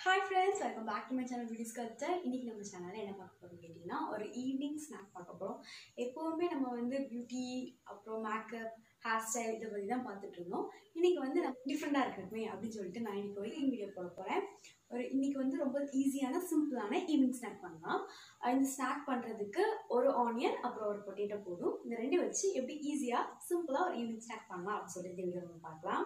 hi friends welcome back to my channel beauties culture இன்றைக்கி நம்ம சேனலில் என்ன பார்க்க போகிறோம் கேட்டிங்கன்னா ஒரு ஈவினிங் ஸ்நாக் பார்க்க போகிறோம் எப்போவுமே நம்ம வந்து பியூட்டி அப்புறம் மேக்கப் ஹேர் ஸ்டைல் இதை பற்றி தான் பார்த்துட்டு இருந்தோம் இன்றைக்கி வந்து நான் டிஃப்ரெண்ட்டாக இருக்கட்டுமே அப்படின்னு சொல்லிட்டு நான் இன்றைக்கி ஒரு வீடியோ போட போகிறேன் ஒரு இன்றைக்கி வந்து ரொம்ப ஈஸியான சிம்பிளான ஈவினிங் ஸ்நாக் பண்ணலாம் அஹ் இந்த ஸ்நாக் பண்ணுறதுக்கு ஒரு ஆனியன் அப்புறம் ஒரு பொட்டேட்டோ போதும் இந்த ரெண்டு வச்சு எப்படி ஈஸியாக சிம்பிளாக ஒரு ஈவினிங் ஸ்நாக் பண்ணலாம் அப்படின்னு சொல்லிட்டு இந்த வீடியோ நம்ம பார்க்கலாம்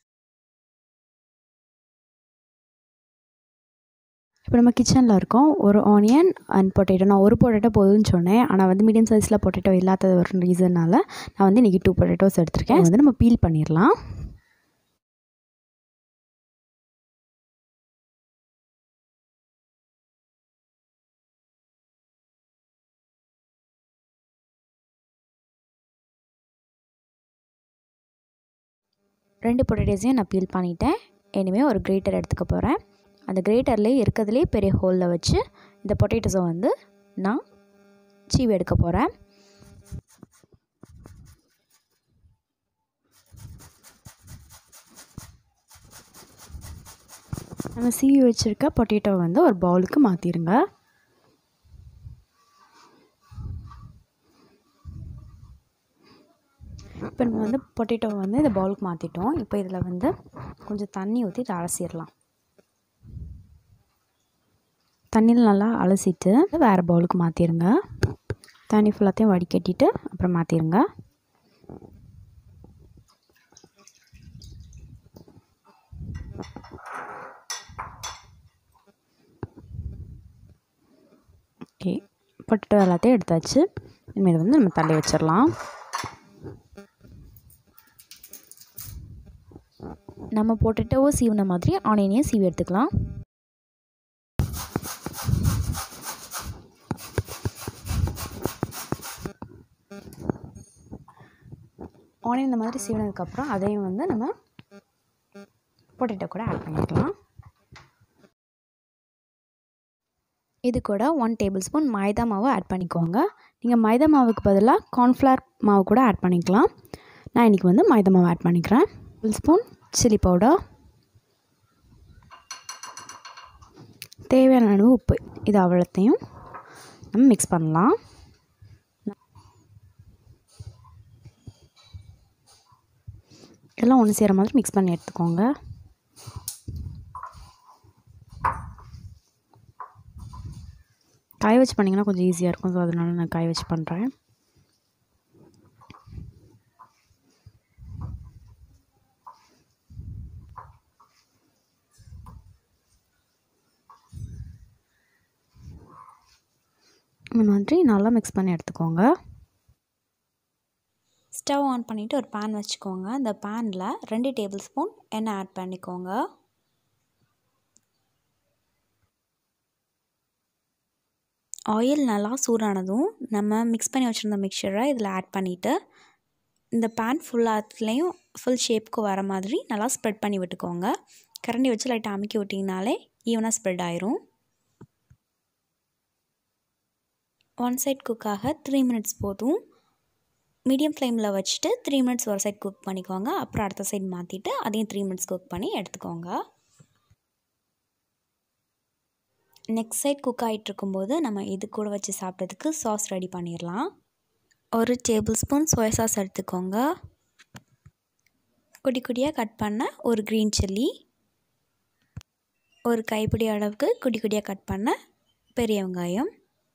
இப்போ நம்ம கிச்சனில் இருக்கோம் ஒரு ஆனியன் அண்ட் பொட்டேட்டோ நான் ஒரு பொட்டேட்டோ போதும்னு சொன்னேன் ஆனால் வந்து மீடியம் சைஸில் பொட்டேட்டோ இல்லாத ஒரு ரீசனால் நான் வந்து இன்றைக்கி டூ பொட்டேட்டோஸ் எடுத்திருக்கேன் இது வந்து நம்ம பீல் பண்ணிடலாம் ரெண்டு பொட்டேட்டோஸையும் நான் பீல் பண்ணிட்டேன் இனிமேல் ஒரு கிரேட்டர் எடுத்துக்க போகிறேன் அந்த கிரேட்டர்லேயே இருக்கிறதுலே பெரிய ஹோலில் வச்சு இந்த பொட்டேட்டோஸை வந்து நான் சீவி எடுக்க போகிறேன் நம்ம சீவி வச்சுருக்க பொட்டேட்டோ வந்து ஒரு பவுலுக்கு மாற்றிடுங்க இப்போ நம்ம வந்து பொட்டேட்டோ வந்து இந்த பவுலுக்கு மாற்றிட்டோம் இப்போ இதில் வந்து கொஞ்சம் தண்ணி ஊற்றி இதை அலசிடலாம் தண்ணியில் நல்லா அலசிட்டு வேறு பவுலுக்கு மாற்றிடுங்க தண்ணி ஃபுல்லாத்தையும் வடிகட்டிட்டு அப்புறம் மாற்றிடுங்க ஓகே பொட்டேட்டோ எல்லாத்தையும் எடுத்தாச்சு இனிமேல் வந்து நம்ம தள்ளி வச்சிடலாம் நம்ம பொட்டேட்டோவோ சீவின மாதிரி ஆனியனையும் சீவி எடுத்துக்கலாம் ஆனியன் இந்த மாதிரி சீவினதுக்கப்புறம் அதையும் வந்து நம்ம பொட்டேட்டோ கூட ஆட் பண்ணிக்கலாம் இது கூட ஒன் டேபிள் ஸ்பூன் மைதா மாவு ஆட் பண்ணிக்கோங்க நீங்கள் மைதா மாவுக்கு பதிலாக கார்ன்ஃப்ளவர் மாவு கூட ஆட் பண்ணிக்கலாம் நான் இன்றைக்கி வந்து மைதா மாவு ஆட் பண்ணிக்கிறேன் டேபிள் ஸ்பூன் சில்லி பவுடர் தேவையான அளவு உப்பு இது அவ்வளோத்தையும் நம்ம மிக்ஸ் பண்ணலாம் எல்லாம் ஒன்று சேர மாதிரி மிக்ஸ் பண்ணி எடுத்துக்கோங்க காய வச்சு பண்ணிங்கன்னா கொஞ்சம் ஈஸியாக இருக்கும் ஸோ அதனால நான் காய வச்சு பண்ணுறேன் இந்த மாதிரி நல்லா மிக்ஸ் பண்ணி எடுத்துக்கோங்க ஸ்டவ் ஆன் பண்ணிவிட்டு ஒரு பேன் வச்சுக்கோங்க அந்த பேனில் ரெண்டு டேபிள் ஸ்பூன் எண்ணெய் ஆட் பண்ணிக்கோங்க ஆயில் நல்லா சூடானதும் நம்ம மிக்ஸ் பண்ணி வச்சுருந்த மிக்சரை இதில் ஆட் பண்ணிவிட்டு இந்த பேன் ஃபுல்லாத்துலேயும் ஃபுல் ஷேப்புக்கு வர மாதிரி நல்லா ஸ்ப்ரெட் பண்ணி விட்டுக்கோங்க கரண்டி வச்சு லைட்டாக அமுக்கி விட்டிங்கனாலே ஈவனாக ஸ்ப்ரெட் ஆயிரும் ஒன் சைட் குக்காக த்ரீ மினிட்ஸ் போதும் மீடியம் ஃப்ளேமில் வச்சுட்டு த்ரீ மினிட்ஸ் ஒரு சைட் குக் பண்ணிக்கோங்க அப்புறம் அடுத்த சைட் மாற்றிட்டு அதையும் த்ரீ மினிட்ஸ் குக் பண்ணி எடுத்துக்கோங்க நெக்ஸ்ட் சைட் குக் ஆகிட்டு இருக்கும்போது நம்ம இது கூட வச்சு சாப்பிட்றதுக்கு சாஸ் ரெடி பண்ணிடலாம் ஒரு டேபிள் ஸ்பூன் சோயா சாஸ் எடுத்துக்கோங்க குட்டி குட்டியாக கட் பண்ண ஒரு க்ரீன் சில்லி ஒரு கைப்பிடி அளவுக்கு குட்டி குட்டியாக கட் பண்ண பெரிய வெங்காயம்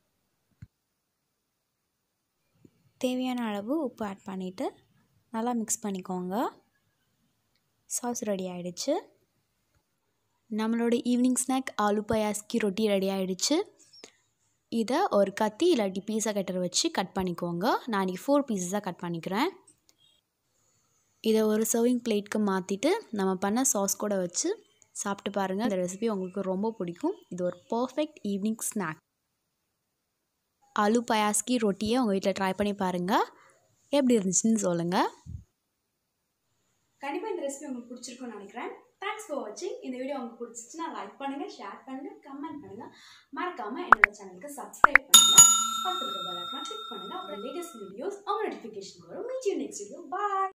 தேவையான அளவு உப்பு ஆட் பண்ணிவிட்டு நல்லா மிக்ஸ் பண்ணிக்கோங்க சாஸ் ரெடி ஆகிடுச்சு நம்மளோட ஈவினிங் ஸ்நாக் ஆலு பயாஸ்கி ரொட்டி ரெடி ஆகிடுச்சு இதை ஒரு கத்தி இல்லாட்டி பீஸா கட்டர் வச்சு கட் பண்ணிக்கோங்க நான் இன்றைக்கி ஃபோர் பீஸஸாக கட் பண்ணிக்கிறேன் இதை ஒரு சர்விங் பிளேட்க்கு மாற்றிட்டு நம்ம பண்ண சாஸ் கூட வச்சு சாப்பிட்டு பாருங்கள் இந்த ரெசிபி உங்களுக்கு ரொம்ப பிடிக்கும் இது ஒரு பர்ஃபெக்ட் ஈவினிங் ஸ்நாக் ஆலு பயாஸ்கி ரொட்டியை உங்கள் வீட்டில் ட்ரை பண்ணி பாருங்கள் எப்படி இருந்துச்சுன்னு சொல்லுங்கள் கண்டிப்பாக இந்த ரெசிபி உங்களுக்கு பிடிச்சிருக்கும்னு நினைக்கிறேன் தேங்க்ஸ் ஃபார் வாட்சிங் இந்த வீடியோ உங்களுக்கு பிடிச்சிச்சுன்னா லைக் பண்ணுங்கள் ஷேர் பண்ணுங்கள் கமெண்ட் பண்ணுங்கள் மறக்காமல் என்னோட சேனலுக்கு சப்ஸ்கிரைப் பண்ணுங்கள் பக்கத்தில் பெல் ஐக்கான் கிளிக் பண்ணுங்கள் அப்புறம் லேட்டஸ்ட் வீடியோஸ் அவங்க நோட்டிஃபிகேஷன் வரும் meet you next video bye